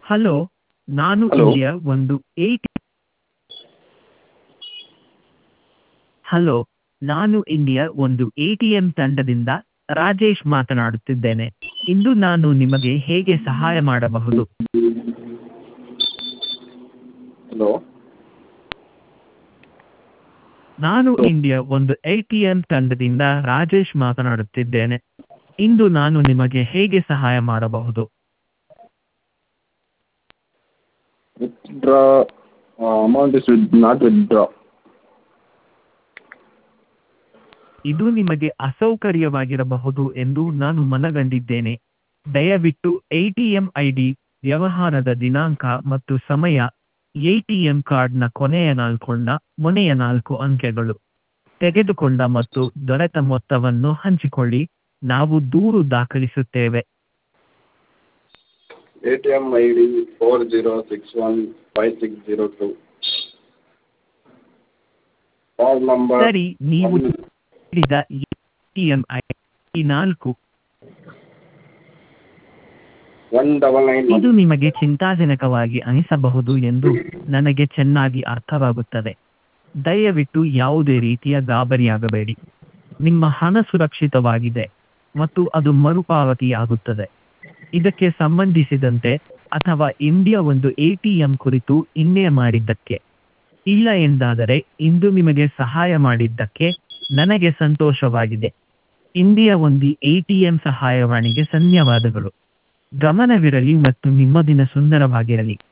Hello ನಾನು Hello. India ಒಂದು ಏಟ್ ಹಲೋ ನಾನು ಇಂಡಿಯಾ ಒಂದು ಎ ಟಿ ಎಂ ತಂಡದಿಂದ ರಾಜೇಶ್ ಮಾತನಾಡುತ್ತಿದ್ದೇನೆ ಇಂದು ನಾನು ನಿಮಗೆ ಹೇಗೆ ಸಹಾಯ ಮಾಡಬಹುದು ಹಲೋ ನಾನು ಇಂಡಿಯಾ ಒಂದು ಎ ಟಿ ಎಂ ತಂಡದಿಂದ ರಾಜೇಶ್ ಮಾತನಾಡುತ್ತಿದ್ದೇನೆ ಇಂದು ನಾನು ನಿಮಗೆ ಹೇಗೆ ಸಹಾಯ ಮಾಡಬಹುದು withdraw amount is not withdraw ಇದು ನಿಮಗೆ ಅಸೌಕರ್ಯವಾಗಿರಬಹುದು ಎಂದು ನಾನು ಮನಗಂಡಿದ್ದೇನೆ ದಯವಿಟ್ಟು A T M I D ವ್ಯವಹಾರದ ದಿನಾಂಕ ಮತ್ತು ಸಮಯ ಎ ಟಿ ಎಂ ಕಾರ್ಡ್ನ ಕೊನೆಯ ನಾಲ್ಕೊಂಡ ಮೊನೆಯ ನಾಲ್ಕು ಅಂಕೆಗಳು ತೆಗೆದುಕೊಂಡ ಮತ್ತು ದೊರೆತ ಮೊತ್ತವನ್ನು ಹಂಚಿಕೊಳ್ಳಿ ನಾವು ದೂರು ದಾಖಲಿಸುತ್ತೇವೆ A T M I D four zero six one five six zero two call number ಸರಿ ನೀವು ನೀಡಿದ A T M I D ನಾಲ್ಕು ಒನ್ ಡಬಲ್ ನೈನ್ ಇದು ನಿಮಗೆ ಚಿಂತಾಜನಕವಾಗಿ ಅನಿಸಬಹುದು ಎಂದು ನನಗೆ ಚೆನ್ನಾಗಿ ಅರ್ಥವಾಗುತ್ತದೆ ದಯವಿಟ್ಟು ಯಾವುದೇ ರೀತಿಯ ಗಾಬರಿಯಾಗಬೇಡಿ ನಿಮ್ಮ ಹಣ ಸುರಕ್ಷಿತವಾಗಿದೆ ಮತ್ತು ಅದು ಮರುಪಾವತಿಯಾಗುತ್ತದೆ ಇದಕ್ಕೆ ಸಂಬಂಧಿಸಿದಂತೆ ಅಥವಾ ಇಂಡಿಯಾ ಒಂದು ಎ ಟಿ ಎಂ ಕುರಿತು ಇನ್ನೇ ಮಾಡಿದ್ದಕ್ಕೆ ಇಲ್ಲ ಎಂದಾದರೆ ಇಂದು ನಿಮಗೆ ಸಹಾಯ ಮಾಡಿದ್ದಕ್ಕೆ ನನಗೆ ಸಂತೋಷವಾಗಿದೆ ಇಂಡಿಯಾ ಒಂದು ಎ ಟಿ ಎಂ ಸಹಾಯವಾಣಿಗೆ ಧನ್ಯವಾದಗಳು ಗಮನವಿರಲಿ ಮತ್ತು ನಿಮ್ಮ ದಿನ ಸುಂದರವಾಗಿರಲಿ